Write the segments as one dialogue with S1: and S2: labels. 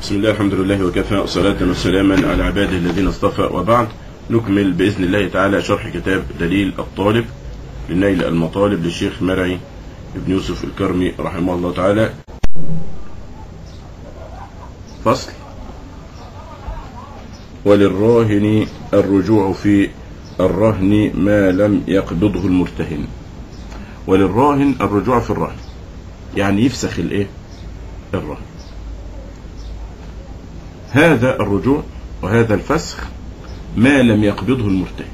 S1: بسم الله الحمد لله وكفى وصلاة وسلاما على عباده الذين اصطفى وبعد نكمل بإذن الله تعالى شرح كتاب دليل الطالب لنيل المطالب للشيخ مرعي ابن يوسف الكرمي رحمه الله تعالى فصل وللراهن الرجوع في الرهن ما لم يقبضه المرتهن وللراهن الرجوع في الرهن يعني يفسخ الايه الرهن هذا الرجوع وهذا الفسخ ما لم يقبضه المرتهن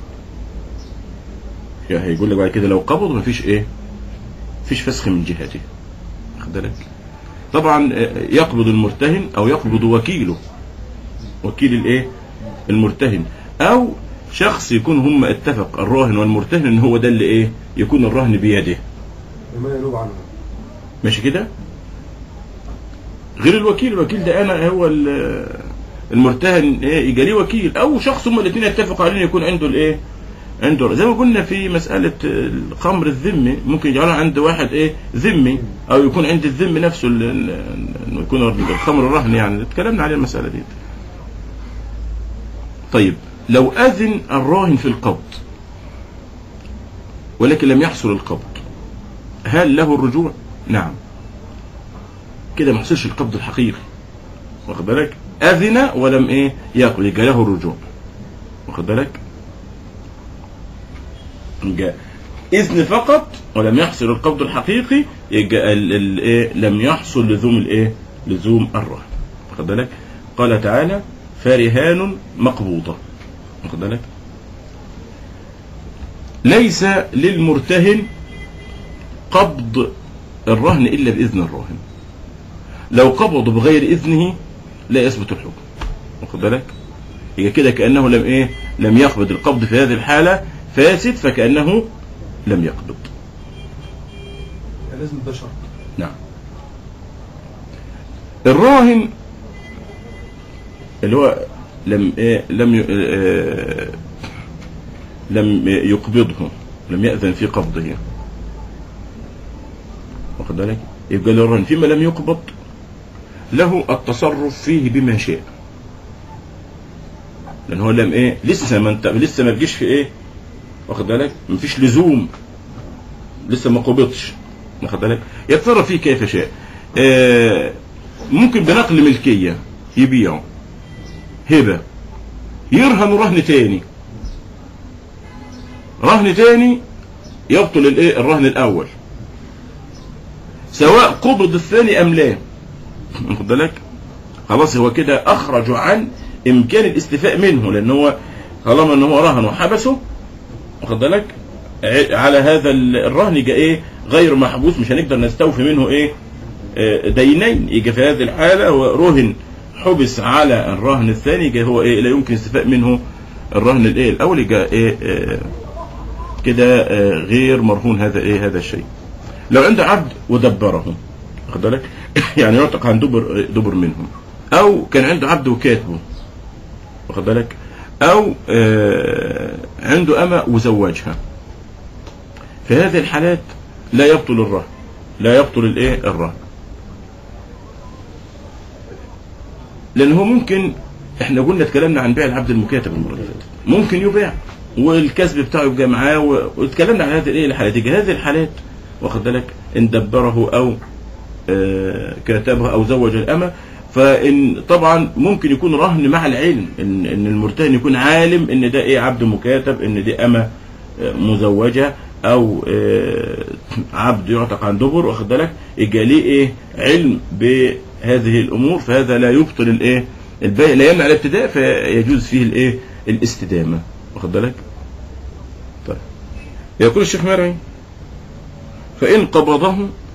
S1: يعني هيقول لك بعد كده لو قبض مفيش ايه مفيش فسخ من جهته واخد بالك طبعا يقبض المرتهن او يقبض وكيله وكيل الايه المرتهن او شخص يكون هم اتفق الراهن والمرتهن ان هو ده اللي ايه يكون الرهن بيده
S2: بما ينوب عنه
S1: ماشي كده غير الوكيل الوكيل ده انا هو المرتهن ايه يبقى ليه وكيل او شخص هم الاثنين يتفقوا عليه يكون عنده الايه عنده زي ما قلنا في مسألة الخمر الذمي ممكن يجعله عند واحد ايه ذمي او يكون عند الذمي نفسه انه يكون الخمر الرهن يعني اتكلمنا عليه المسألة دي طيب لو أذن الراهن في القبض ولكن لم يحصل القبض هل له الرجوع؟ نعم كده ما حصلش القبض الحقيقي واخد بالك؟ أذن ولم إيه يقبل يبقى له الرجوع واخد بالك؟ يبقى إذن فقط ولم يحصل القبض الحقيقي يبقى الإيه لم يحصل لزوم الإيه؟ لزوم الرهن واخد بالك؟ قال تعالى فرهان مقبوضة واخد بالك؟ ليس للمرتهن قبض الرهن إلا بإذن الراهن لو قبض بغير إذنه لا يثبت الحكم واخد بالك هي كده كأنه لم إيه لم يقبض القبض في هذه الحالة فاسد فكأنه لم يقبض
S2: لازم ده شرط
S1: نعم الراهن اللي هو لم إيه لم ي... آه لم يقبضه لم يأذن في قبضه واخد بالك يبقى للرهن فيما لم يقبض له التصرف فيه بما شاء لان هو لم ايه لسه ما انت لسه ما تجيش في ايه واخد بالك مفيش لزوم لسه ما قبضش واخد بالك يتصرف فيه كيف شاء آه ممكن بنقل ملكيه يبيعه هبه يرهن رهن تاني رهن تاني يبطل الايه الرهن الاول سواء قبض الثاني ام لا واخد بالك خلاص هو كده اخرج عن امكان الاستيفاء منه لان هو طالما ان هو رهن وحبسه واخد بالك على هذا الرهن يبقى ايه غير محبوس مش هنقدر نستوفي منه ايه آه دينين يجي في هذه الحاله هو رهن حبس على الرهن الثاني يجي هو ايه لا يمكن استيفاء منه الرهن الايه الاول يجي ايه آه كده آه غير مرهون هذا ايه هذا الشيء لو عنده عبد ودبره واخد بالك يعني يعتق عن دبر دبر منهم او كان عنده عبد وكاتبه واخد بالك او آه عنده امه وزوجها في هذه الحالات لا يبطل الرهن لا يبطل الايه الرهن لان هو ممكن احنا قلنا اتكلمنا عن بيع العبد المكاتب المره اللي فاتت ممكن يباع والكسب بتاعه يبقى معاه واتكلمنا عن هذه الايه الحالات هذه الحالات واخد بالك ان دبره او آه كاتبها او زوج الامه فان طبعا ممكن يكون رهن مع العلم ان ان المرتهن يكون عالم ان ده ايه عبد مكاتب ان دي امه آه مزوجه او آه عبد يعتق عن دبر واخد بالك يبقى ليه ايه علم بهذه الامور فهذا لا يبطل الايه البيع لا يمنع الابتداء فيجوز فيه الايه الاستدامه واخد بالك طيب يقول الشيخ مرعي فإن قبضه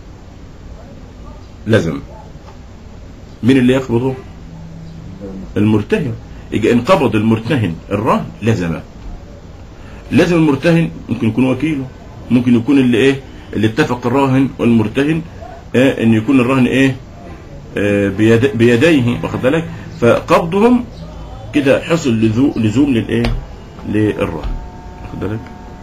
S1: لزم من اللي يقبضه المرتهن يجي إن قبض المرتهن الرهن لزمه لازم المرتهن ممكن يكون وكيله ممكن يكون اللي ايه اللي اتفق الراهن والمرتهن آه ان يكون الرهن ايه آه بيد بيديه واخد بالك فقبضهم كده حصل لزوم للايه للرهن واخد بالك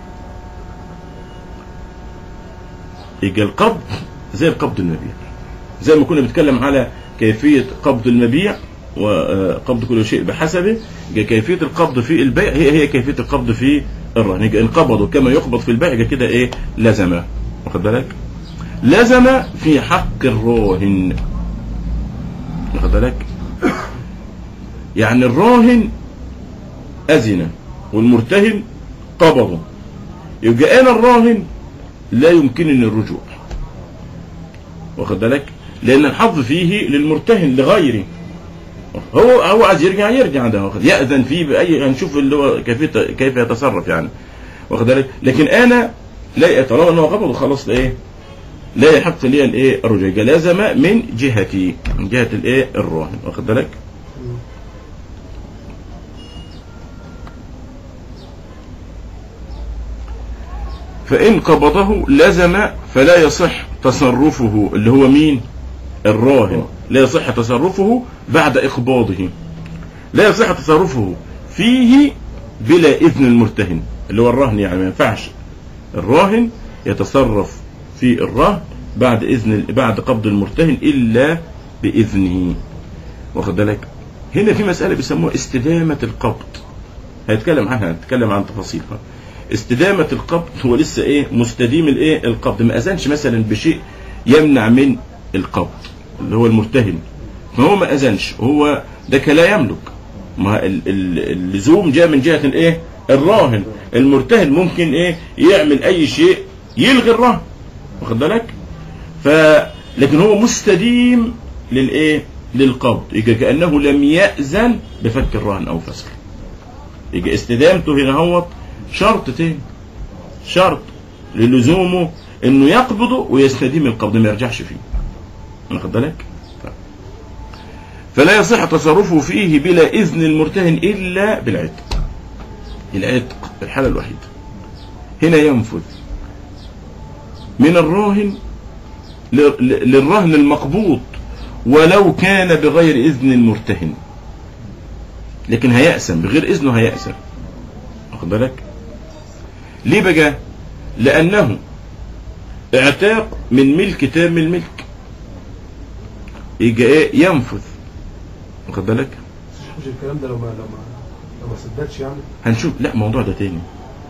S1: يبقى القبض زي القبض المبيع زي ما كنا بنتكلم على كيفية قبض المبيع وقبض كل شيء بحسبه يبقى كيفيه القبض في البيع هي هي كيفيه القبض في الرهن يبقى ان قبضوا كما يقبض في البيع يبقى كده ايه لزم واخد بالك لزم في حق الراهن واخد بالك يعني الراهن أذن والمرتهن قبضه يبقى أنا الراهن لا يمكنني الرجوع واخد بالك لأن الحظ فيه للمرتهن لغيري هو هو عايز يرجع يرجع ده واخد يأذن فيه بأي هنشوف اللي هو كيف يت- كيف يتصرف يعني واخد بالك لكن أنا لا طالما إن هو قبضه خلاص إيه لا يحق لي الايه الرجوع يبقى لازم من جهتي من جهه الايه الراهن واخد بالك فإن قبضه لزم فلا يصح تصرفه اللي هو مين الراهن لا يصح تصرفه بعد إقباضه لا يصح تصرفه فيه بلا إذن المرتهن اللي هو الرهن يعني ما ينفعش الراهن يتصرف في الرهن بعد إذن بعد قبض المرتهن إلا بإذنه واخد بالك هنا في مسألة بيسموها استدامة القبض هيتكلم عنها هيتكلم عن تفاصيلها استدامة القبض هو لسه ايه مستديم الايه القبض ما اذنش مثلا بشيء يمنع من القبض اللي هو المرتهن فهو ما اذنش هو ده كلا يملك ما ال- ال- اللزوم جاء من جهة الايه الراهن المرتهن ممكن ايه يعمل اي شيء يلغي الرهن واخد بالك ف لكن هو مستديم للايه للقبض يبقى كانه لم ياذن بفك الرهن او فسخه يبقى استدامته هنا هو شرط تاني شرط للزومه انه يقبضه ويستديم القبض ما يرجعش فيه واخد بالك طيب. فلا يصح تصرفه فيه بلا اذن المرتهن الا بالعتق العتق الحاله الوحيده هنا ينفذ من الراهن ل- ل- للرهن المقبوض ولو كان بغير اذن المرتهن لكن هيأسم بغير اذنه هيأسم واخد بالك ليه بقى لانه اعتاق من ملك تام الملك يجي ايه ينفذ واخد بالك
S2: مش الكلام ده لو ما لو ما لو ما سددش يعني
S1: هنشوف لا موضوع ده تاني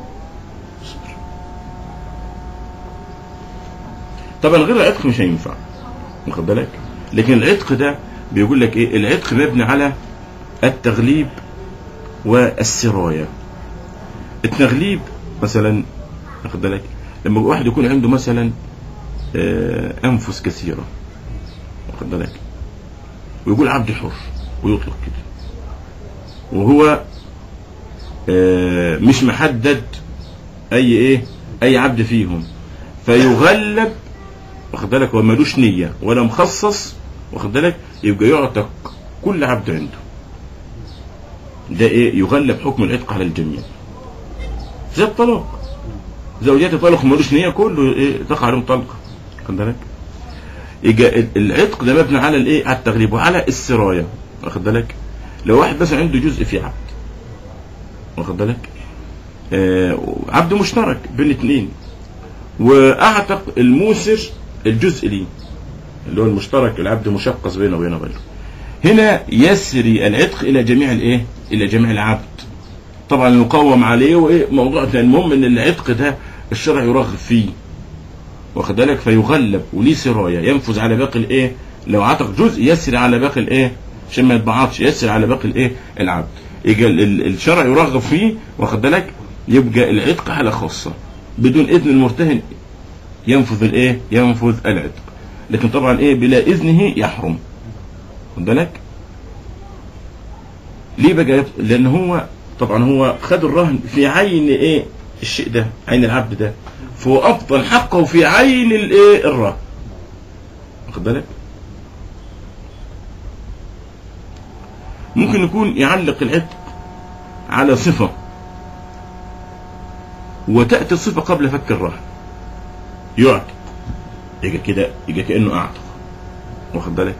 S1: طبعا غير العتق مش هينفع واخد بالك لكن العتق ده بيقول لك ايه العتق مبني على التغليب والسرايه التغليب مثلا واخد بالك لما واحد يكون عنده مثلا آه، انفس كثيره واخد بالك ويقول عبد حر ويطلق كده وهو آه، مش محدد اي ايه اي عبد فيهم فيغلب واخد بالك هو ملوش نيه ولا مخصص واخد بالك يبقى يعتق كل عبد عنده ده ايه يغلب حكم العتق على الجميع زي الطلاق زوجات طلق ملوش نيه كله ايه تقع عليهم طلقه واخد بالك يجي ال- العتق ده مبني على الايه على التغليب وعلى السرايه واخد بالك لو واحد مثلا عنده جزء في عبد واخد بالك آه عبد مشترك بين اثنين واعتق الموسر الجزء ليه اللي هو المشترك العبد مشقص بينه وبين غيره هنا يسري العتق الى جميع الايه الى جميع العبد طبعا يقوم عليه وايه موضوع تاني. المهم ان العتق ده الشرع يرغب فيه واخد بالك فيغلب وليه سرايه ينفذ على باقي الايه لو عتق جزء يسري على باقي الايه عشان ما يتبعضش يسري على باقي الايه العبد يجي ال- ال- الشرع يرغب فيه واخد بالك يبقى العتق حاله خاصه بدون اذن المرتهن ينفذ الايه ينفذ العتق لكن طبعا ايه بلا اذنه يحرم خد بالك ليه بقى يط- لان هو طبعا هو خد الرهن في عين ايه الشيء ده عين العبد ده فهو ابطل حقه في عين الايه الرهن واخد بالك ممكن يكون يعلق العتق على صفة وتأتي الصفة قبل فك الرهن يعتق يجي كده يجي كأنه أعتق واخد بالك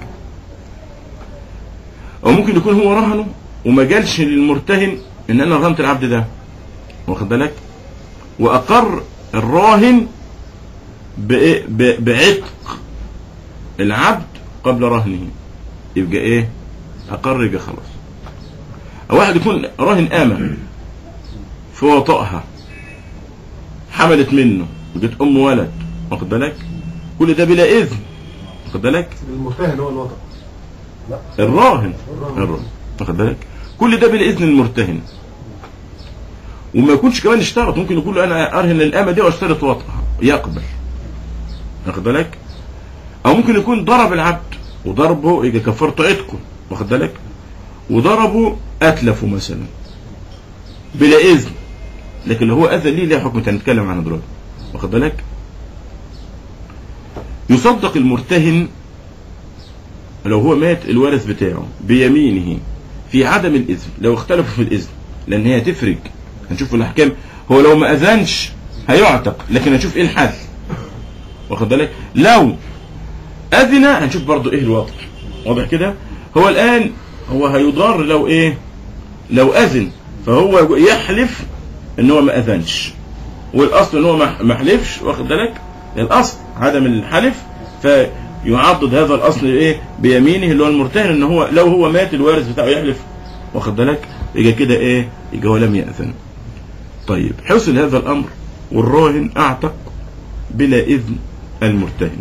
S1: أو ممكن يكون هو رهنه وما جالش للمرتهن إن أنا رهنت العبد ده واخد بالك وأقر الراهن بإيه؟ ب- بعتق العبد قبل رهنه يبقى إيه اقر يبقى خلاص او واحد يكون راهن امه في وطئها حملت منه وجت ام ولد واخد بالك كل ده بلا اذن واخد بالك
S2: المرتهن هو الوضع لا
S1: الراهن
S2: الراهن.
S1: الراهن واخد بالك كل ده بالاذن المرتهن وما يكونش كمان اشترط ممكن يقول له انا ارهن الامه دي واشترط وطئها يقبل واخد بالك او ممكن يكون ضرب العبد وضربه يجي كفارته عتقه واخد بالك وضربه اتلفه مثلا بلا اذن لكن اللي هو اذن ليه ليه حكم تاني نتكلم عنه دلوقتي واخد بالك يصدق المرتهن لو هو مات الوارث بتاعه بيمينه في عدم الاذن لو اختلفوا في الاذن لان هي تفرق هنشوف في الاحكام هو لو ما اذنش هيعتق لكن هنشوف ايه الحل واخد بالك لو اذن هنشوف برضو ايه الوضع واضح كده هو الان هو هيضار لو ايه لو اذن فهو يحلف ان هو ما اذنش والاصل ان هو ما ما حلفش واخد بالك الاصل عدم الحلف فيعضد هذا الاصل ايه بيمينه اللي هو المرتهن ان هو لو هو مات الوارث بتاعه يحلف واخد بالك يبقى كده ايه يبقى هو لم ياذن طيب حصل هذا الامر والراهن اعتق بلا اذن المرتهن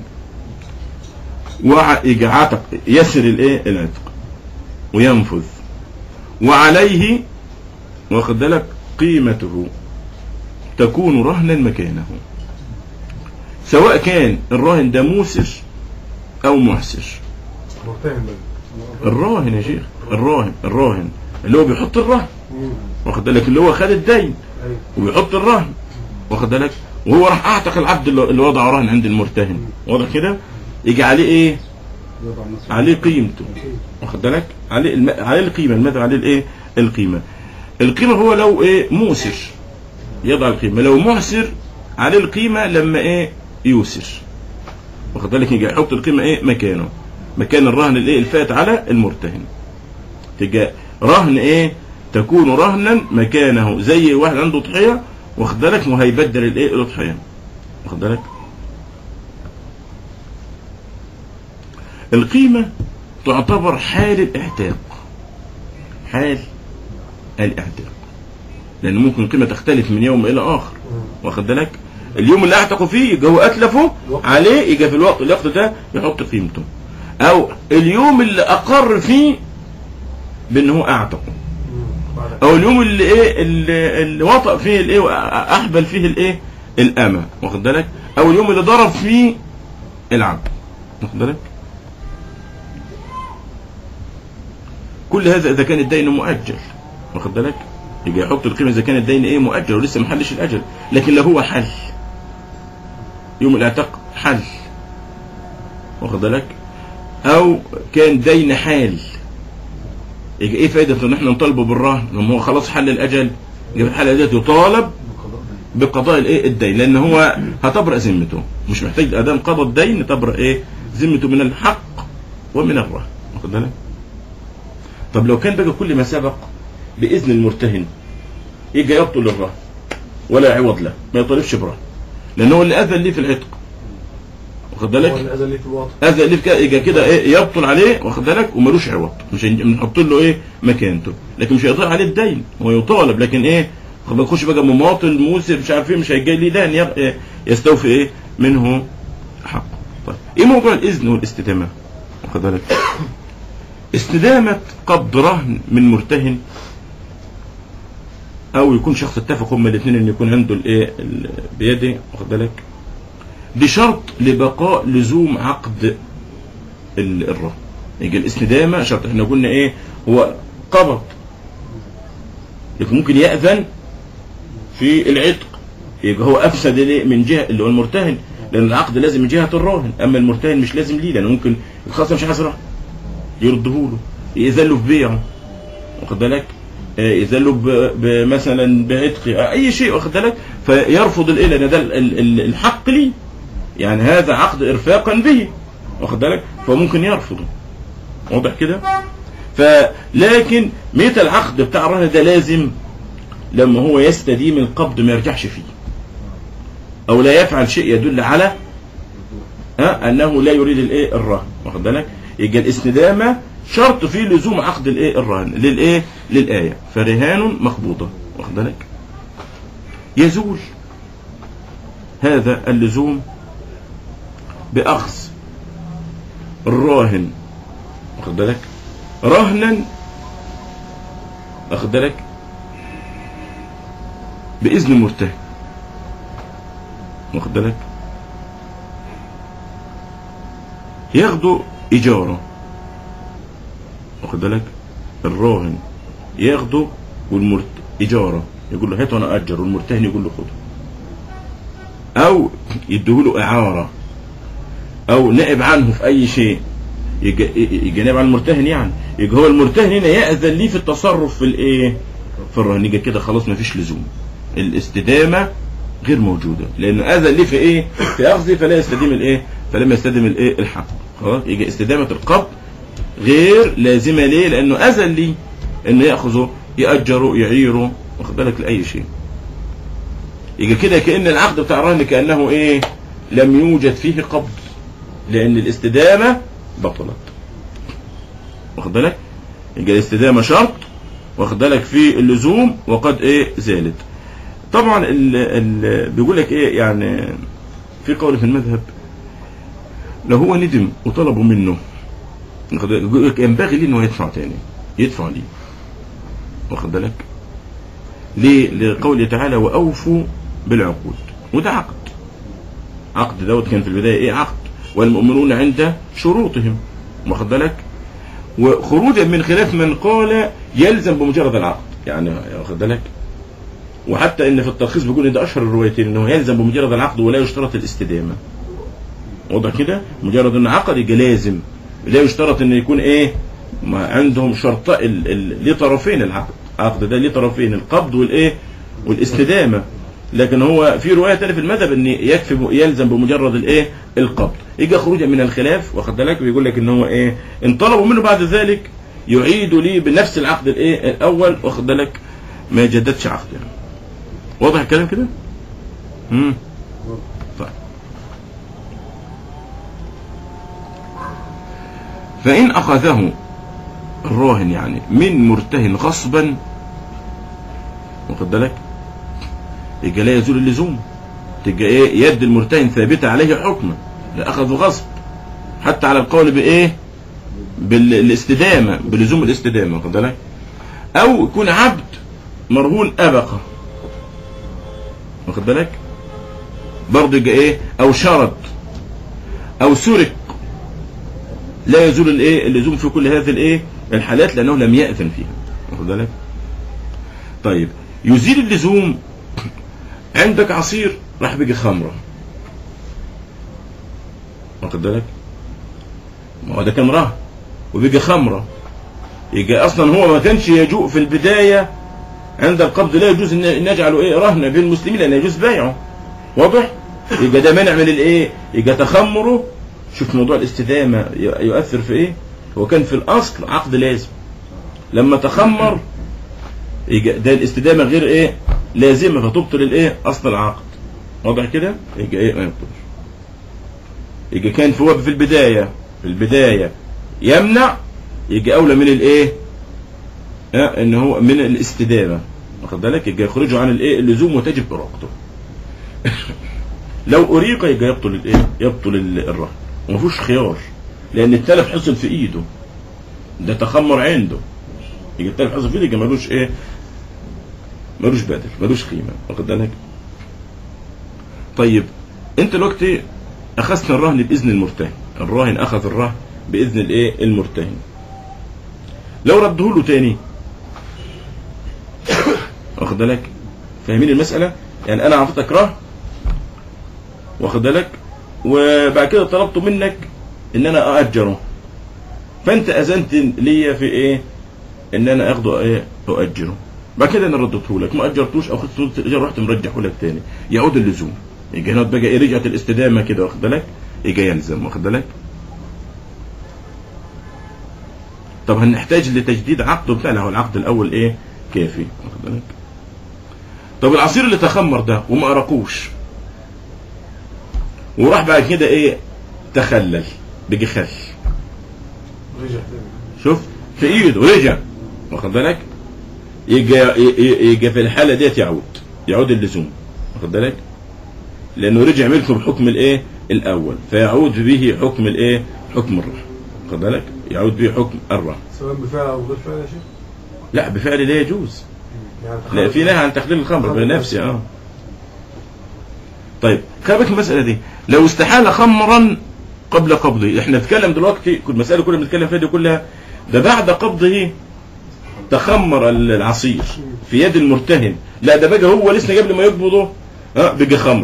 S1: ويجي عتق يسر الايه العتق وينفذ وعليه واخد بالك قيمته تكون رهنا مكانه سواء كان الراهن ده موسر او محسر
S2: مرتهن بقى
S1: الراهن يا شيخ الراهن الراهن اللي هو بيحط الرهن
S2: مم.
S1: واخد بالك اللي هو خد الدين
S2: ايوه
S1: وبيحط الرهن واخد بالك وهو راح اعتق العبد اللي اللي وضع رهن عند المرتهن واضح كده يجي عليه ايه
S3: يضع نفسه
S1: عليه قيمته واخد بالك عليه الم... عليه القيمه المثل عليه الايه القيمه القيمه هو لو ايه موسر يضع القيمه لو معسر عليه القيمه لما ايه يوسر واخد بالك يجي يحط القيمه ايه مكانه مكان الرهن الايه الفات على المرتهن تجي رهن ايه تكون رهنا مكانه زي واحد عنده ضحيه واخد بالك وهيبدل الايه الاضحيه واخد بالك القيمة تعتبر حال الاعتاق حال الاعتاق لأن ممكن القيمة تختلف من يوم إلى آخر
S2: مم.
S1: واخد بالك اليوم اللي اعتقوا فيه يبقى هو أتلفه عليه يجي في الوقت الوقت ده يحط قيمته أو اليوم اللي أقر فيه بأن هو أعتقه
S2: مم. بعد
S1: او اليوم اللي ايه اللي, اللي وطأ فيه الايه احبل فيه الايه الامه واخد بالك او اليوم اللي ضرب فيه العبد واخد بالك كل هذا اذا كان الدين مؤجل واخد بالك يجي يحط القيمه اذا كان الدين ايه مؤجل ولسه ما حلش الاجل لكن لو هو حل يوم الاعتاق حل واخد بالك او كان دين حال يجي ايه فايده ان احنا نطالبه بالرهن لما هو خلاص حل الاجل يبقى في الحاله ديت يطالب بقضاء الايه الدين لان هو هتبرأ ذمته مش محتاج ادام قضى الدين تبرأ ايه ذمته من الحق ومن الرهن واخد بالك طب لو كان بقى كل ما سبق باذن المرتهن يجي يبطل الرهن ولا عوض له ما يطالبش برهن لان هو اللي اذن ليه في العتق واخد
S2: هو
S1: بالك
S2: اللي اذن ليه في الوضع
S1: هذا اللي في كده يجي كده ايه يبطل عليه واخد بالك وملوش عوض مش هن- بنحط له ايه مكانته لكن مش هيطلع عليه الدين هو يطالب لكن ايه واخد بالك يخش بقى مماطل موسر مش عارف ايه مش هيجي ليه دين يب- إيه، يستوفي ايه منه حقه طيب ايه موضوع الاذن والاستدامه واخد بالك استدامه قبض رهن من مرتهن او يكون شخص اتفق هما الاثنين ان يكون عنده الايه ال- بيده واخد بالك بشرط لبقاء لزوم عقد ال- الرهن يجي الاستدامه شرط احنا قلنا ايه هو قبض لكن ممكن يأذن في العتق يبقى هو افسد ليه من جهه اللي هو المرتهن لان العقد لازم من جهه الراهن اما المرتهن مش لازم ليه لان ممكن الخاص مش عايز رهن يرده له يأذن له في بيعه واخد بالك آه، يأذن له ب- ب- مثلا بعتق آه، اي شيء واخد بالك فيرفض الايه لان ده ال- ال- ال- الحق ليه يعني هذا عقد ارفاقا به واخد بالك فممكن يرفضه واضح كده فلكن متى العقد بتاع الرهن ده لازم لما هو يستديم القبض ما يرجعش فيه او لا يفعل شيء يدل على ها انه لا يريد الايه الرهن واخد بالك يبقى الاستدامه شرط فيه لزوم عقد الايه الرهن للايه للايه فرهان مقبوضه واخد بالك يزول هذا اللزوم باخذ الراهن واخد بالك رهنا واخد بالك باذن مرتهن واخد بالك ياخدوا اجاره واخد بالك الراهن ياخده والمرت اجاره يقول له هات وانا اجر والمرتهن يقول له خده او يديهوله اعاره او نائب عنه في اي شيء يجي يجي نائب عن المرتهن يعني يجي هو المرتهن هنا ياذن ليه في التصرف في الايه في الرهن يجي كده خلاص ما فيش لزوم الاستدامه غير موجوده لانه اذن ليه في ايه في اخذه فلا يستديم الايه فلم يستدم الايه الحق خلاص يجي استدامه القبض غير لازمه ليه لانه اذن لي انه ياخذه ياجره يعيره واخد بالك لاي شيء يجي كده كان العقد بتاع الرهن كانه ايه لم يوجد فيه قبض لان الاستدامه بطلت واخد بالك يبقى الاستدامه شرط واخد بالك في اللزوم وقد ايه زالت طبعا ال ال بيقول لك ايه يعني في قول في المذهب لو هو ندم وطلبوا منه واخد بالك؟ يقول لك ينبغي ليه انه يدفع تاني يدفع ليه واخد بالك ليه لقوله تعالى واوفوا بالعقود وده عقد عقد دوت كان في البدايه ايه عقد والمؤمنون عند شروطهم واخد بالك وخروجا من خلاف من قال يلزم بمجرد العقد يعني واخد بالك وحتى ان في التلخيص بيقول ان ده اشهر الروايتين انه يلزم بمجرد العقد ولا يشترط الاستدامه واضح كده مجرد ان عقد يبقى لازم لا يشترط ان يكون ايه ما عندهم شرط ال... ال... ليه طرفين العقد العقد ده ليه طرفين القبض والايه والاستدامه لكن هو في روايه تانية في المذهب ان يكفي يلزم بمجرد الايه القبض يجي خروجا من الخلاف واخد بالك بيقول لك ان هو ايه ان طلبوا منه بعد ذلك يعيد لي بنفس العقد الايه الاول واخد بالك ما يجددش عقد يعني واضح الكلام كده امم طيب فإن أخذه الراهن يعني من مرتهن غصبا واخد بالك يبقى لا يزول اللزوم تبقى ايه يد المرتهن ثابته عليه حكما لا اخذه غصب حتى على القول بايه بالاستدامه بلزوم الاستدامه واخد بالك او يكون عبد مرهون ابقه واخد بالك برضه يبقى ايه او شرط او سرق لا يزول الايه اللزوم في كل هذه الايه الحالات لانه لم ياذن فيها واخد بالك طيب يزيل اللزوم عندك عصير راح بيجي خمره واخد بالك ما هو ده كان رهن وبيجي خمره يجي اصلا هو ما كانش يجوء في البدايه عند القبض لا يجوز ان نجعله ايه رهن بين المسلمين لان يجوز بيعه واضح يبقى ده منع من الايه يبقى تخمره شوف موضوع الاستدامه يؤثر في ايه هو كان في الاصل عقد لازم لما تخمر يبقى ده الاستدامه غير ايه لازمه فتبطل الايه اصل العقد واضح كده يبقى ايه ما يبطلش يبقى كان في هو في البدايه في البدايه يمنع يجي اولى من الايه آه ان هو من الاستدامه واخد بالك يبقى يخرجه عن الايه اللزوم وتجب اراقته لو اريق يبقى يبطل الايه يبطل الرهن وما فيهوش خيار لان التلف حصل في ايده ده تخمر عنده يجي التلف حصل في ايده يبقى ملوش ايه ملوش بدل ملوش قيمه واخد بالك طيب انت دلوقتي اخذت الرهن باذن المرتهن الراهن اخذ الرهن باذن الايه المرتهن لو رده له تاني واخد بالك فاهمين المساله يعني انا اعطيتك رهن واخد بالك وبعد كده طلبت منك ان انا ااجره فانت اذنت ليا في ايه ان انا اخده ايه اؤجره بعد كده انا ردته لك ما اجرتوش او خدت الاجاره رحت مرجحه لك تاني يعود اللزوم يجي هنا بقى ايه رجعت الاستدامه كده واخد بالك يجي يلزم واخد بالك طب هنحتاج لتجديد عقده بتاع هو العقد الاول ايه كافي واخد بالك طب العصير اللي تخمر ده وما ارقوش وراح بعد كده ايه تخلل بيجي خل
S2: رجع تاني
S1: شفت في ايده ورجع واخد بالك يجي يجي في الحاله ديت يعود يعود اللزوم واخد بالك لانه رجع ملكه بحكم الايه الاول فيعود به حكم الايه حكم الرهن واخد بالك يعود به حكم الرهن
S2: سواء بفعل او غير فعل يا شيخ
S1: لا بفعل لا يجوز
S2: يعني
S1: لا في نهي عن تخليل الخمر بنفسي اه طيب خلي بالك من المساله دي لو استحال خمرا قبل قبضه احنا نتكلم دلوقتي كل المساله كلها بنتكلم فيها دي كلها ده بعد قبضه تخمر العصير في يد المرتهن لا ده بقى هو لسه قبل ما يقبضه اه بقى خمر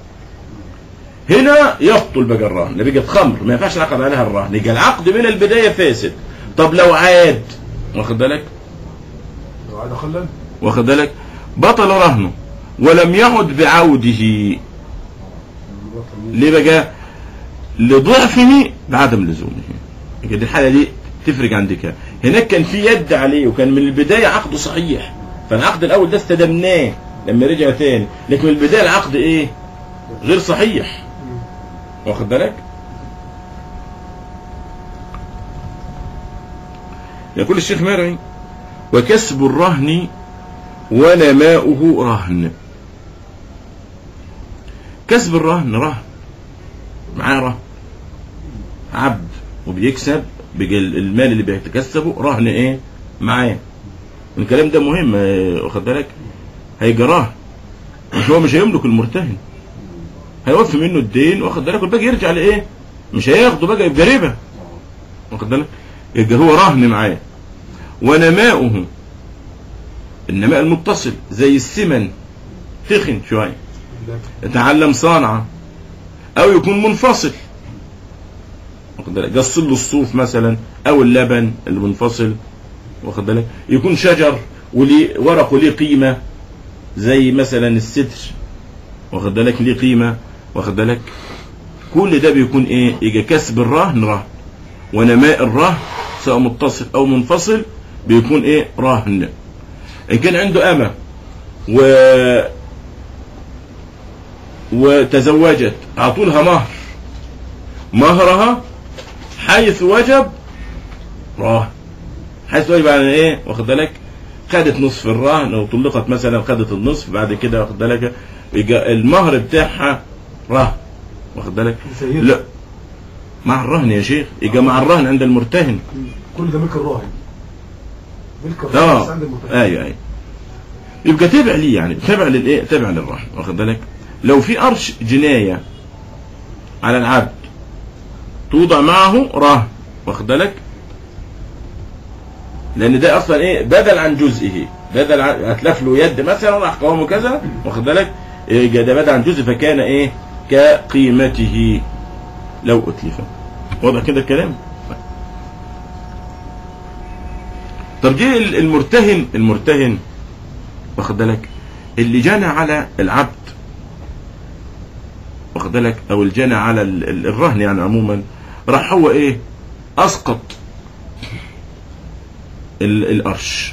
S1: هنا يبطل بقى الرهن ده بقت خمر ما ينفعش العقد عليها الرهن يبقى العقد من البدايه فاسد طب لو عاد واخد بالك
S2: لو عاد خلا
S1: واخد بالك بطل رهنه ولم يعد بعوده ليه بقى لضعفه بعدم لزومه يبقى دي الحاله دي تفرق عندك هناك كان في يد عليه وكان من البدايه عقده صحيح فالعقد الاول ده استدمناه لما رجع تاني لكن من البدايه العقد ايه غير صحيح واخد بالك يقول الشيخ مرعي وكسب الرهن ونماؤه رهن كسب الرهن رهن معاه رهن عبد وبيكسب بيجي المال اللي بيتكسبه رهن ايه معاه الكلام ده مهم آه، واخد بالك هيجي رهن مش هو مش هيملك المرتهن هيوفي منه الدين واخد بالك والباقي يرجع لايه مش هياخده بقى يبقى ربا واخد بالك يبقى هو رهن معاه ونماؤه النماء المتصل زي السمن تخن شويه يتعلم صنعة او يكون منفصل واخد بالك جصل له الصوف مثلا او اللبن اللي منفصل واخد بالك يكون شجر وليه ورقه ليه قيمه زي مثلا الستر واخد بالك ليه قيمه واخد بالك كل ده بيكون ايه يجي كسب الرهن رهن ونماء الرهن سواء متصل او منفصل بيكون ايه رهن ان كان عنده امه و وتزوجت اعطوا لها مهر مهرها حيث وجب رهن حيث وجب يعني ايه واخد بالك خدت نصف الرهن او طلقت مثلا خدت النصف بعد كده واخد بالك يجي المهر بتاعها رهن واخد بالك
S2: سيدة.
S1: لا مع الرهن يا شيخ يجي مع الرهن عند المرتهن
S2: كل ده ملك الراهن ملك الراهن بس
S1: اه
S2: عند المتهم
S1: ايوه ايوه يبقى تابع ليه يعني تابع للايه تابع للرهن واخد بالك لو في قرش جنايه على العبد توضع معه رهن واخد بالك لان ده اصلا ايه بدل عن جزئه بدل عن هتلف له يد مثلا راح قوامه كذا واخد بالك إيه ده بدل عن جزء فكان ايه كقيمته لو اتلف واضح كده الكلام طب جه المرتهن المرتهن واخد بالك اللي جنى على العبد واخد بالك او الجنى على ال- ال- الرهن يعني عموما راح هو ايه اسقط ال- القرش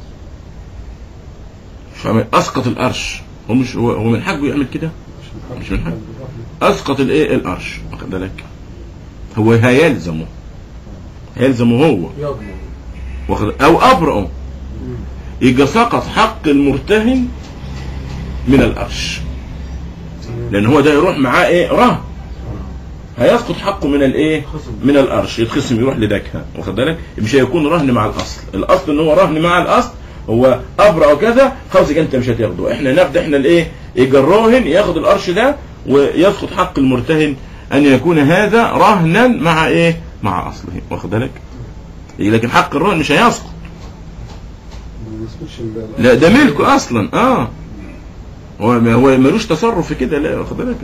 S1: فاهم؟ اسقط القرش هو مش هو, هو من حقه يعمل كده مش من حقه اسقط الايه القرش واخد بالك هو هيلزمه هيلزمه هو
S2: يضمن
S1: واخد او ابرأه يبقى سقط حق المرتهن من القرش لان هو ده يروح معاه ايه رهن هيسقط حقه من الايه
S2: خصم.
S1: من القرش يتخصم يروح لدكها واخد بالك مش هيكون رهن مع الاصل الاصل ان هو رهن مع الاصل هو ابرأ كذا خلاص يبقى انت مش هتاخده احنا ناخد احنا الايه يبقى الراهن ياخد القرش ده ويسقط حق المرتهن ان يكون هذا رهنا مع ايه مع اصله واخد بالك لكن حق الرهن مش هيسقط
S2: ما يسكتش ال-
S1: لا ده ملكه اصلا اه هو ما هو ملوش تصرف في كده لا واخد بالك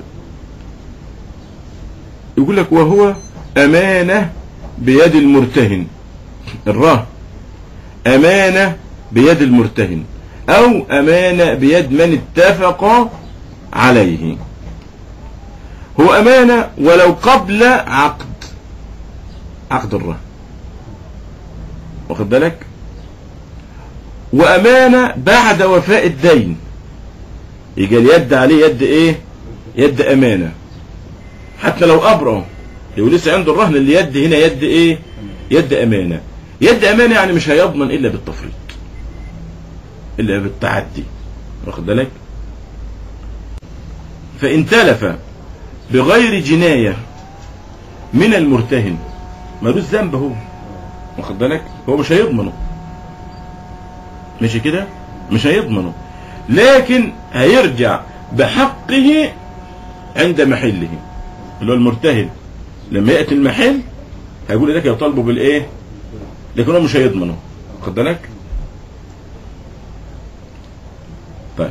S1: يقول لك وهو امانه بيد المرتهن الرهن امانه بيد المرتهن او امانه بيد من اتفق عليه هو امانه ولو قبل عقد عقد الرهن واخد بالك وأمانة بعد وفاء الدين يجي اليد عليه يد ايه يد أمانة حتى لو أبرأ لو لسه عنده الرهن اللي يد هنا يد ايه يد أمانة يد امانه يعني مش هيضمن الا بالتفريط الا بالتعدي واخد بالك فان تلف بغير جنايه من المرتهن ملوش ذنب هو واخد بالك هو مش هيضمنه ماشي كده مش هيضمنه لكن هيرجع بحقه عند محله اللي هو المرتهن لما ياتي المحل هيقول لك يطالبه بالايه لكن هو مش هيضمنه واخد بالك طيب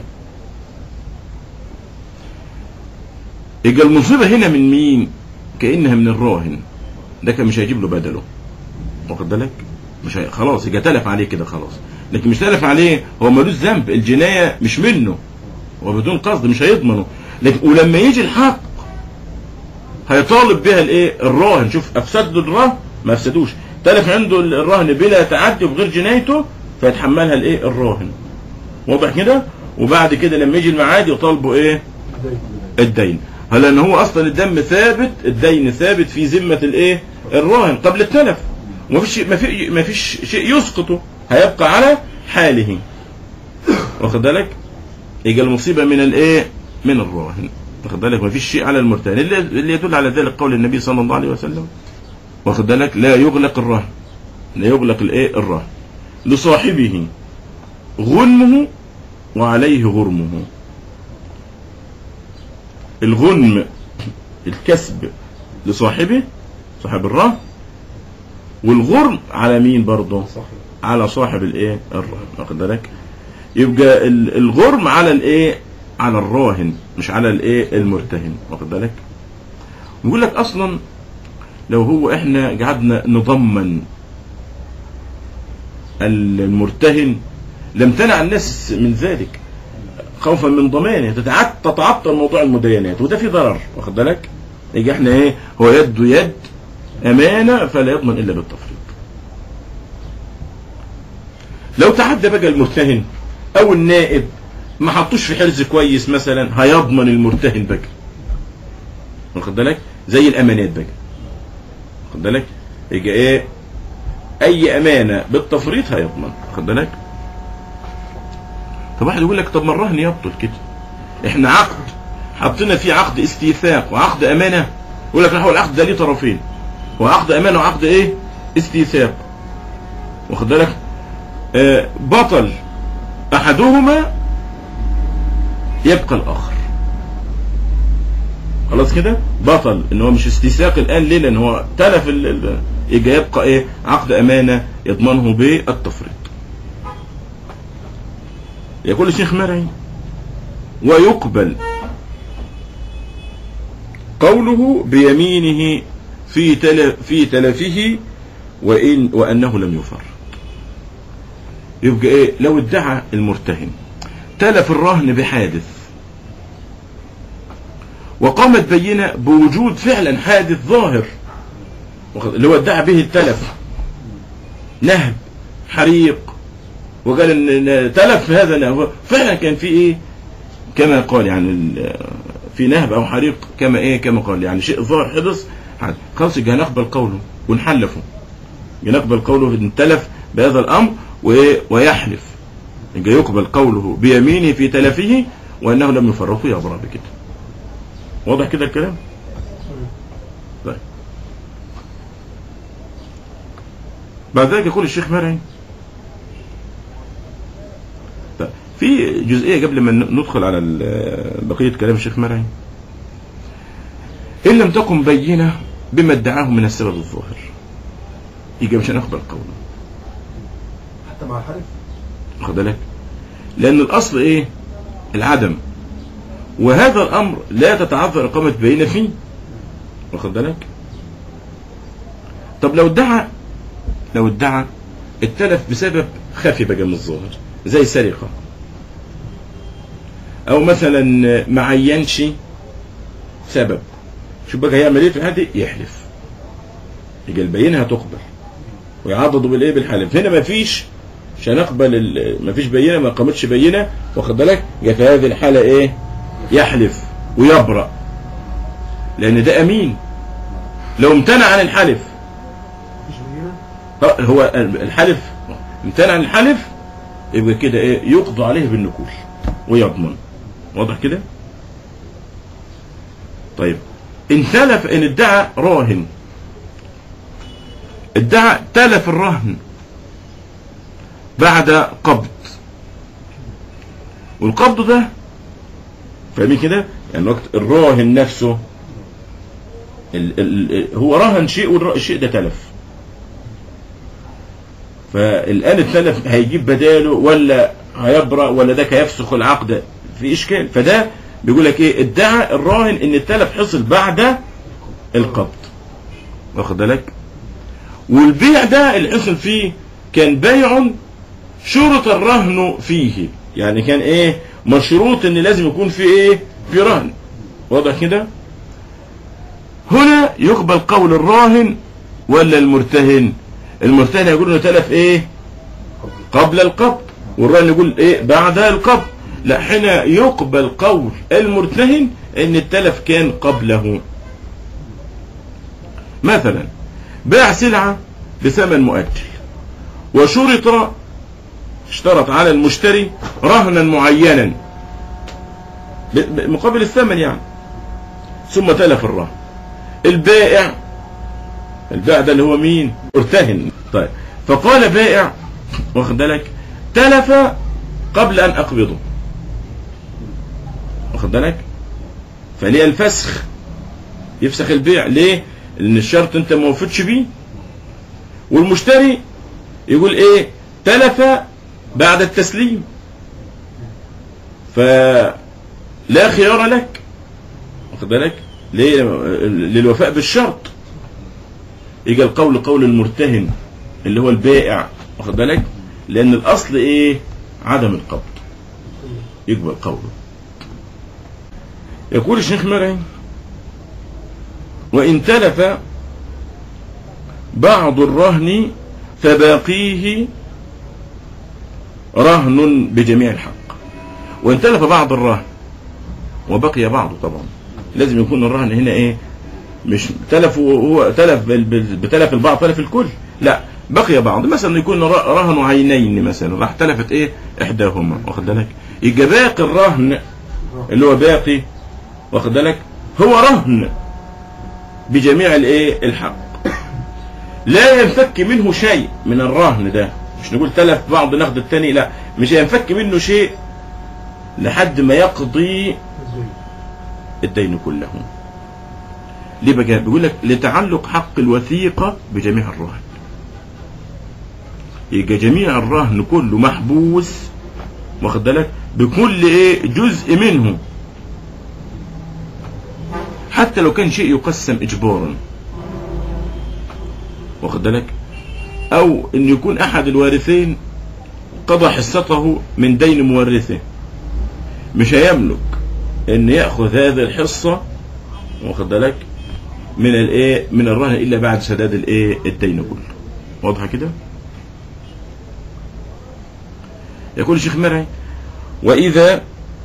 S1: يبقى المصيبه هنا من مين كانها من الراهن ده كان مش هيجيب له بدله واخد بالك مش هي... خلاص يبقى تلف عليه كده خلاص لكن مش تلف عليه هو ملوش ذنب الجنايه مش منه هو بدون قصد مش هيضمنه لكن ولما يجي الحق هيطالب بها الايه الراهن شوف افسد له الرهن ما افسدوش تلف عنده الرهن بلا تعدي وبغير جنايته فيتحملها الايه الراهن واضح كده وبعد كده لما يجي الميعاد يطالبه ايه الدين هل لان هو اصلا الدم ثابت الدين ثابت في ذمه الايه الراهن قبل التلف وما فيش ما في ما فيش شيء يسقطه هيبقى على حاله واخد بالك يجي المصيبه من الايه من الراهن واخد بالك ما فيش شيء على المرتهن اللي, اللي يدل على ذلك قول النبي صلى الله عليه وسلم واخد بالك لا يغلق الرهن لا يغلق الايه الرهن لصاحبه غنمه وعليه غرمه الغنم الكسب لصاحبه صاحب الرهن والغرم على مين برضه
S2: صحيح
S1: على صاحب الايه الرهن واخد بالك يبقى ال- الغرم على الايه على الراهن مش على الايه المرتهن واخد بالك بيقول لك اصلا لو هو احنا قعدنا نضمن المرتهن لم تنع الناس من ذلك خوفا من ضمانه تتعط- تتعطل موضوع المداينات وده في ضرر واخد بالك يجي احنا ايه هو يد يد امانه فلا يضمن الا بالتفريط لو تعدى بقى المرتهن او النائب ما حطوش في حرز كويس مثلا هيضمن المرتهن بقى واخد بالك زي الامانات بقى واخد بالك يجي ايه اي امانه بالتفريط هيضمن واخد بالك طب واحد يقول لك طب ما الرهن يبطل كده احنا عقد حطينا فيه عقد استيثاق وعقد امانه يقول لك لا هو العقد ده ليه طرفين وعقد امانه وعقد ايه استيثاق واخد بالك آه بطل احدهما يبقى الاخر خلاص كده بطل ان هو مش استيثاق الان ليه لان هو تلف ال- ال- يجي يبقى ايه عقد امانه يضمنه بالتفريط يقول الشيخ مرعي ويقبل قوله بيمينه في تلف في تلفه وإن وأنه لم يفر يبقى إيه لو ادعى المرتهن تلف الرهن بحادث وقامت بينة بوجود فعلا حادث ظاهر واخد- اللي هو ادعى به التلف نهب حريق وقال ان إن تلف هذا نهب فعلا كان في ايه كما قال يعني ال- في نهب او حريق كما ايه كما قال يعني شيء ظاهر حدث حد- خلاص يبقى هنقبل قوله ونحلفه يبقى نقبل قوله ان تلف بهذا الامر وإيه؟ ويحلف يبقى يقبل قوله بيمينه في تلفه وانه لم يفرطه يبرأ بكده واضح كده الكلام طيب بعد ذلك يقول الشيخ مرعي طيب في جزئية قبل ما ندخل على ال- بقية كلام الشيخ مرعي إن لم تكن بينة بما ادعاه من السبب الظاهر يبقى مش هنقبل قوله
S2: حتى مع الحلف
S1: واخد بالك لأن الأصل إيه العدم وهذا الأمر لا تتعذر إقامة بينة فيه واخد بالك طب لو ادعى لو ادعى التلف بسبب خفي بقى من الظاهر زي سرقة أو مثلا ما عينش سبب شوف بقى هيعمل ايه في الحالة دي يحلف يبقى البينة هتقبل ويعضدوا بالايه بالحلف هنا مفيش مش هنقبل ال- مفيش بينه ما قامتش بينه واخد بالك يبقى في هذه الحاله ايه يحلف ويبرأ لان ده امين لو امتنع عن الحلف
S2: مفيش بينة
S1: ط- هو الحلف امتنع عن الحلف يبقى كده ايه يقضى عليه بالنكول ويضمن واضح كده طيب ان تلف ان ادعى راهن ادعى تلف الرهن بعد قبض والقبض ده فاهمين كده يعني وقت الراهن نفسه ال ال هو رهن شيء والشيء ده تلف فالآن التلف هيجيب بداله ولا هيبرأ ولا ده هيفسخ العقد في إشكال فده بيقول لك إيه ادعى الراهن إن التلف حصل بعد القبض واخد بالك والبيع ده اللي حصل فيه كان بيع شرط الرهن فيه يعني كان ايه مشروط ان لازم يكون في ايه في رهن واضح كده هنا يقبل قول الراهن ولا المرتهن المرتهن يقول انه تلف ايه قبل القبض والراهن يقول ايه بعد القبض لا هنا يقبل قول المرتهن ان التلف كان قبله مثلا باع سلعة بثمن مؤجل وشرط اشترط على المشتري رهنا معينا ب- ب- مقابل الثمن يعني ثم تلف الرهن البائع البائع ده اللي هو مين ارتهن طيب فقال بائع واخد بالك تلف قبل ان اقبضه واخد بالك فليه الفسخ يفسخ البيع ليه لان الشرط انت ما وفدتش بيه والمشتري يقول ايه تلف بعد التسليم فلا خيار لك واخد بالك ليه للوفاء بالشرط يجي القول قول المرتهن اللي هو البائع واخد بالك لان الاصل ايه عدم القبض يقبل قوله يقول الشيخ مرعي وإن تلف بعض الرهن فباقيه رهن بجميع الحق وإن تلف بعض الرهن وبقي بعضه طبعا لازم يكون الرهن هنا ايه مش تلف هو تلف بال- بال- بتلف البعض تلف الكل لا بقي بعض مثلا يكون ر- رهن عينين مثلا راح تلفت ايه احداهما واخد بالك يبقى باقي الرهن اللي هو باقي واخد بالك هو رهن بجميع الايه الحق لا ينفك منه شيء من الرهن ده مش نقول تلف بعض ناخد التاني لا مش هينفك منه شيء لحد ما يقضي
S2: ازاي
S1: الدين كله ليه بقى بيقول لك لتعلق حق الوثيقة بجميع الرهن يبقى جميع الرهن كله محبوس واخد بالك بكل ايه جزء منه حتى لو كان شيء يقسم اجبارا واخد بالك او ان يكون احد الوارثين قضى حصته من دين مورثه مش هيملك ان ياخذ هذه الحصه واخد بالك من الايه من الرهن الا بعد سداد الايه الدين كله واضحه كده يقول الشيخ مرعي واذا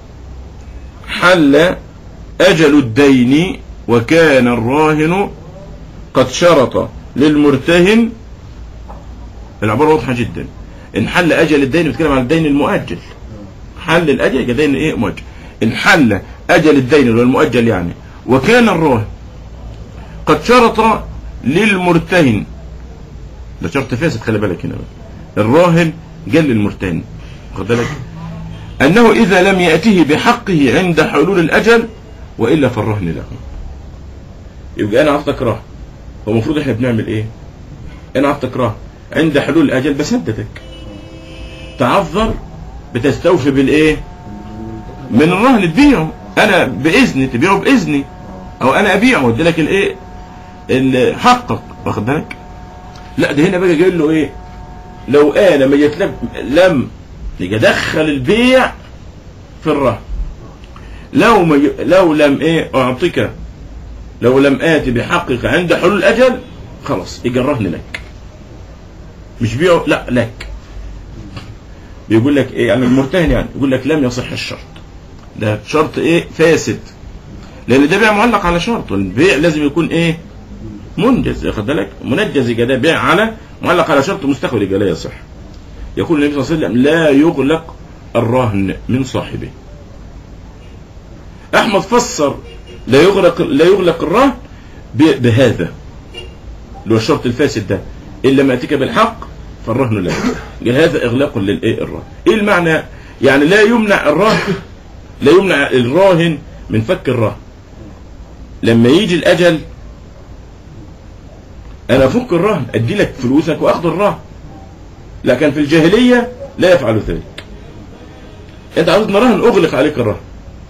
S1: حل اجل الدين وكان الراهن قد شرط للمرتهن العباره واضحه جدا ان حل اجل الدين بيتكلم عن الدين المؤجل حل الاجل يبقى دين ايه مؤجل ان حل اجل الدين اللي هو المؤجل يعني وكان الراهن قد شرط للمرتهن ده شرط فاسد خلي بالك هنا بقى. الراهن قال للمرتهن خد بالك انه اذا لم ياته بحقه عند حلول الاجل والا فالرهن له يبقى انا اعطيك رهن هو المفروض احنا بنعمل ايه انا اعطيك رهن عند حلول الاجل بسددك تعذر بتستوفي بالايه من الرهن تبيعه انا باذني تبيعه باذني او انا ابيعه وادي لك الايه اللي حقك واخد بالك لا ده هنا بقى جاي له ايه لو انا ما يتلب لم يجي ادخل البيع في الرهن لو ما ي... لو لم ايه اعطيك لو لم اتي بحقك عند حلول الاجل خلاص يجي الرهن لك مش بيعه لا لك بيقول لك ايه يعني المرتهن يعني يقول لك لم يصح الشرط ده شرط ايه فاسد لان ده بيع معلق على شرط والبيع لازم يكون ايه منجز واخد بالك منجز يبقى ده بيع على معلق على شرط مستقبل يبقى لا يصح يقول النبي صلى الله عليه وسلم لا يغلق الرهن من صاحبه احمد فسر لا يغلق لا يغلق الرهن ب- بهذا اللي هو الشرط الفاسد ده ان لم ياتيك بالحق فالرهن لا قال هذا اغلاق للايه الرهن ايه المعنى يعني لا يمنع الرهن لا يمنع الراهن من فك الرهن لما يجي الاجل انا افك الرهن ادي لك فلوسك واخد الرهن لكن في الجاهليه لا يفعل ذلك انت عاوزنا رهن اغلق عليك الرهن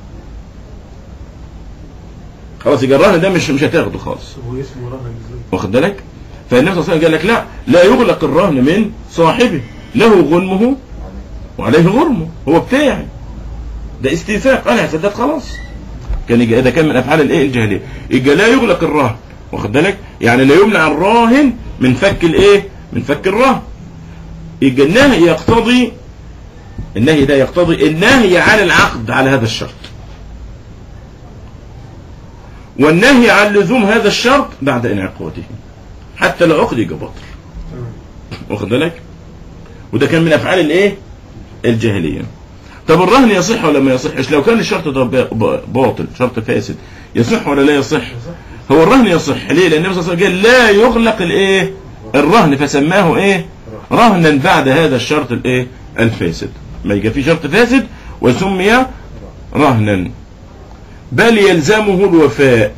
S1: خلاص يبقى الرهن ده مش مش هتاخده خالص
S2: طب هو اسمه رهن ازاي؟
S1: واخد بالك فالنبي صلى الله عليه وسلم قال لك لا لا يغلق الرهن من صاحبه له غنمه وعليه غرمه هو بتاعي ده استيثاق انا سددت خلاص كان يجي ده كان من افعال الايه الجاهليه يبقى لا يغلق الرهن واخد بالك يعني لا يمنع الراهن من فك الايه من فك الرهن يبقى النهي يقتضي النهي ده يقتضي النهي عن العقد على هذا الشرط والنهي عن لزوم هذا الشرط بعد انعقاده حتى لو عقد يبقى باطل
S2: تمام
S1: واخد بالك وده كان من افعال الايه الجاهليه طب الرهن يصح ولا ما يصحش لو كان الشرط ده با- با- باطل شرط فاسد يصح ولا لا يصح هو الرهن يصح ليه لان النبي صلى الله عليه وسلم قال لا يغلق الايه الرهن فسماه ايه رهنا بعد هذا الشرط الايه الفاسد ما يبقى في شرط فاسد وسمي رهنا بل يلزمه الوفاء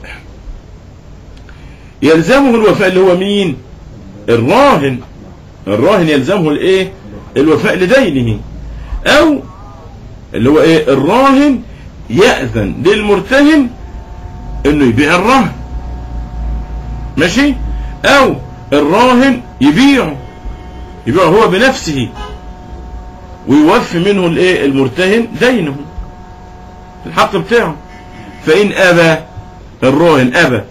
S1: يلزمه الوفاء اللي هو مين الراهن الراهن يلزمه الايه الوفاء لدينه او اللي هو ايه الراهن يأذن للمرتهن انه يبيع الرهن ماشي او الراهن يبيعه يبيعه هو بنفسه ويوفي منه الايه المرتهن دينه الحق بتاعه فإن أبى الراهن أبى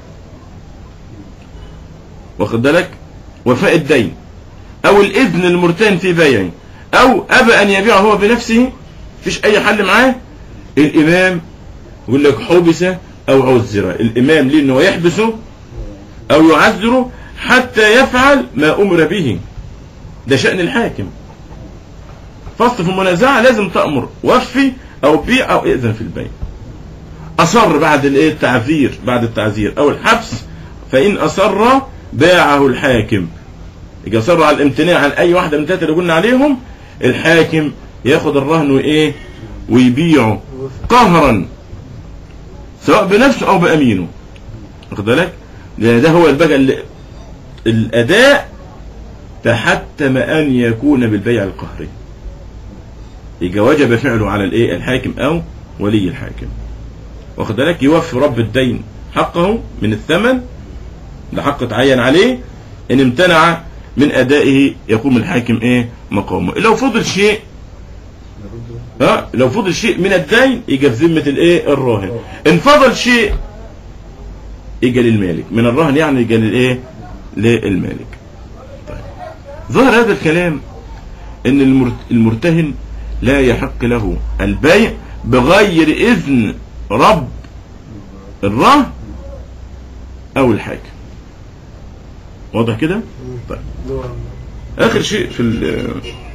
S1: واخد بالك وفاء الدين أو الإذن المرتهن في بيعه أو أبى أن يبيعه هو بنفسه فيش أي حل معاه الإمام يقول لك حبس أو عذر الإمام ليه إنه يحبسه أو يعذره حتى يفعل ما أمر به ده شأن الحاكم فصل في المنازعة لازم تأمر وفي أو بيع أو إذن في البيع أصر بعد الايه التعذير بعد التعذير أو الحبس فإن أصر باعه الحاكم يجي أصر على الامتناع عن أي واحدة من الثلاثة اللي قلنا عليهم الحاكم ياخد الرهن وإيه ويبيعه قهرا سواء بنفسه أو بأمينه واخد بالك لأن ده هو بقى ال- الأداء تحتم أن يكون بالبيع القهري يبقى وجب فعله على الايه الحاكم او ولي الحاكم واخد بالك يوفي رب الدين حقه من الثمن ده حق اتعين عليه ان امتنع من ادائه يقوم الحاكم ايه مقامه لو فضل شيء ها لو فضل شيء من الدين يجي في ذمه الايه الراهن ان فضل شيء يجي للمالك من الرهن يعني يجي للايه للمالك طيب ظهر هذا الكلام ان المرت- المرتهن لا يحق له البيع بغير اذن رب الرهن او الحاكم واضح كده طيب
S2: اللي هو
S1: اخر شيء في ال-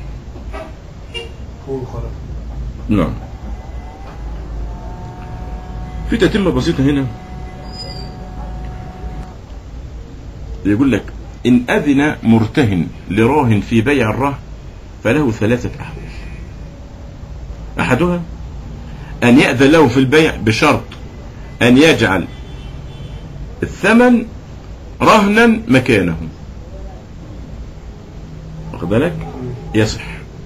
S2: هو خلاص
S1: نعم في تتمة بسيطة هنا يقول لك إن أذن مرتهن لراهن في بيع الرهن فله ثلاثة أحوال أحدها أن يأذن له في البيع بشرط أن يجعل الثمن رهنا مكانه واخد بالك يصح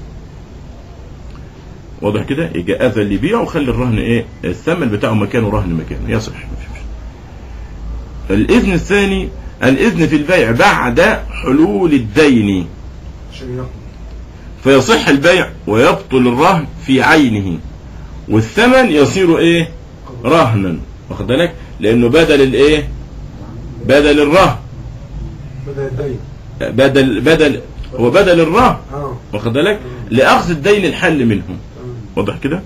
S1: واضح كده يجي اذن اللي يبيع وخلي الرهن ايه الثمن بتاعه مكانه رهن مكانه يصح مفيش مشكلة. الاذن الثاني الاذن في البيع بعد حلول الدين
S2: عشان ياخد
S1: فيصح البيع ويبطل الرهن في عينه والثمن يصير ايه رهنا واخد بالك لانه بدل الايه بدل الرهن
S2: بدأ الدين
S1: بدل بدل هو بدل الرهن
S2: اه
S1: واخد بالك لاخذ الدين الحل منه
S2: تمام
S1: واضح كده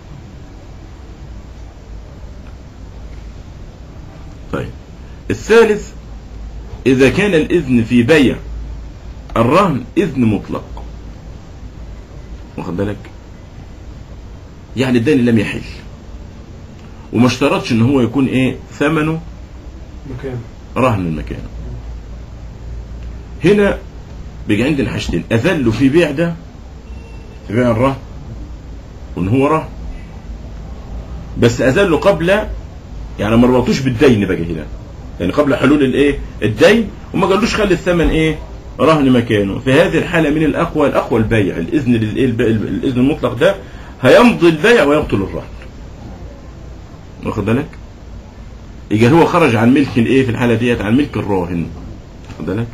S1: طيب الثالث إذا كان الإذن في بيع الرهن إذن مطلق واخد بالك يعني الدين لم يحل وما اشترطش ان هو يكون ايه ثمنه
S2: مكان
S1: رهن المكان هنا بيجي عندنا حاجتين اذل في بيع ده في بيع الرهن وان هو رهن بس اذله قبل يعني ما ربطوش بالدين بقى هنا يعني قبل حلول الايه الدين وما قالوش خلي الثمن ايه رهن مكانه في هذه الحاله من الاقوى الاقوى البيع الاذن للايه الب- الاذن المطلق ده هيمضي البيع ويبطل الرهن واخد بالك يبقى هو خرج عن ملك الايه في الحاله ديت عن ملك الراهن واخد بالك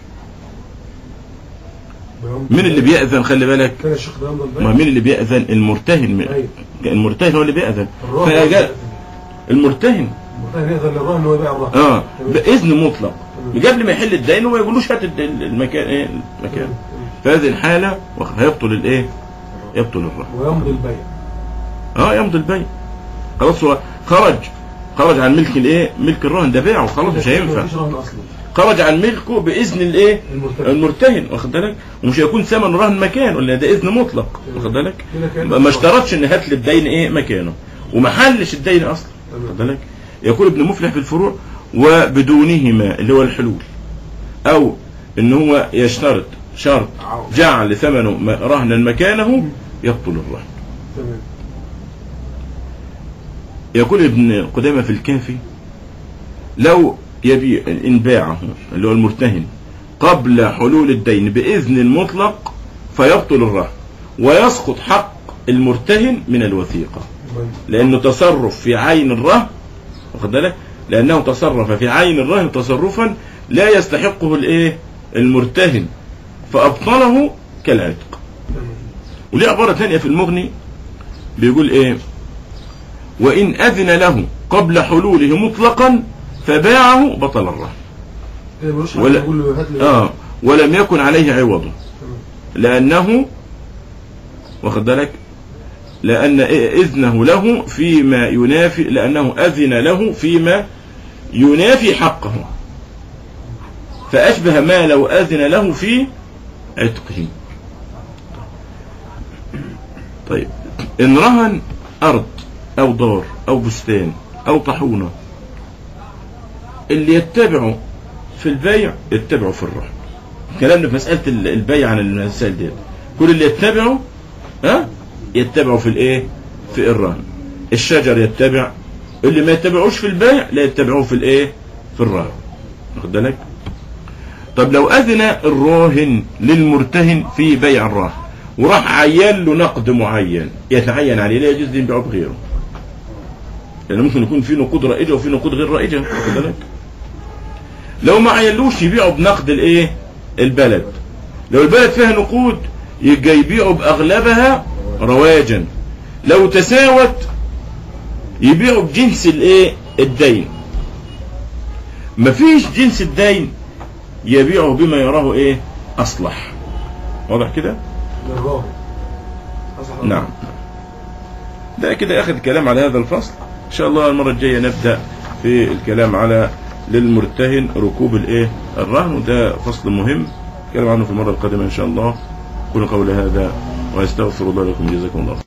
S2: بيمضي
S1: مين اللي
S2: البيع.
S1: بيأذن خلي بالك
S2: كان الشيخ بيمضي البيع
S1: ما مين اللي بيأذن المرتهن من-
S2: أيوة.
S1: المرتهن هو اللي بيأذن
S2: الراهن
S1: فجاء المرتهن
S2: المرتهن يأذن للراهن ان هو يبيع الراهن
S1: اه
S2: تمام.
S1: بإذن مطلق
S2: تمام.
S1: قبل ما يحل الدين وما يقولوش هات الد- المكان ايه المكان
S2: تمام.
S1: في هذه الحالة هيبطل الايه يبطل الرهن
S2: ويمضي البيع
S1: اه يمضي البيع خلاص هو خرج خرج عن ملك الايه ملك الرهن ده بيعه خلاص مش هينفع
S2: مفيش رهن اصلا
S1: خرج عن ملكه باذن الايه
S2: المرتهن
S1: المرتهن واخد بالك ومش هيكون ثمن رهن مكان ولا ده اذن مطلق واخد بالك
S2: كده كأنه
S1: ما ما اشترطش ان هات لي الدين ايه مكانه وما حلش الدين اصلا
S2: تمام.
S1: واخد بالك يقول ابن مفلح في الفروع وبدونهما اللي هو الحلول او ان هو يشترط شرط جعل ثمنه م- رهنا مكانه يبطل الرهن
S2: تمام
S1: يقول ابن قدامة في الكافي لو يبيع إن باعه اللي هو المرتهن قبل حلول الدين بإذن مطلق فيبطل الرهن ويسقط حق المرتهن من الوثيقة
S2: يبقى
S1: لأنه تصرف في عين الرهن واخد بالك لأنه تصرف في عين الرهن تصرفا لا يستحقه الإيه المرتهن فأبطله كالعتق
S2: تمام
S1: وليه عبارة ثانية في المغني بيقول ايه وإن أذن له قبل حلوله مطلقا فباعه بطل الرهن
S2: كده ملوش حق
S1: ولا-
S2: يقول له هات لي
S1: آه ولم يكن عليه عوض
S2: تمام.
S1: لأنه واخد بالك لأن إيه إذنه له فيما ينافي لأنه أذن له فيما ينافي حقه فأشبه ما لو أذن له في عتقه طيب إن رهن أرض أو دار أو بستان أو طحونة اللي يتبعه في البيع يتبعه في الرهن كلامنا في مسألة ال- البيع عن المسائل دي كل اللي يتبعه ها يتبعه في الايه في الرهن الشجر يتبع اللي ما يتبعوش في البيع لا يتبعوه في الايه في الرهن واخد بالك طب لو اذن الراهن للمرتهن في بيع الرهن وراح عين له نقد معين يتعين عليه لا يجوز يبيعه بغيره لان ممكن يكون في نقود رائجه وفي نقود غير رائجه واخد بالك لو ما عينلوش يبيعوا بنقد الايه البلد لو البلد فيها نقود يبقى يبيعوا باغلبها رواجا لو تساوت يبيعوا بجنس الايه الدين مفيش جنس الدين يبيعه بما يراه ايه اصلح واضح كده
S2: للراهن أصح
S1: نعم ده كده اخذ كلام على هذا الفصل ان شاء الله المره الجايه نبدا في الكلام على للمرتهن ركوب الايه الرهن وده فصل مهم نتكلم عنه في المره القادمه ان شاء الله كل قول هذا واستغفر الله لكم جزاكم الله خير.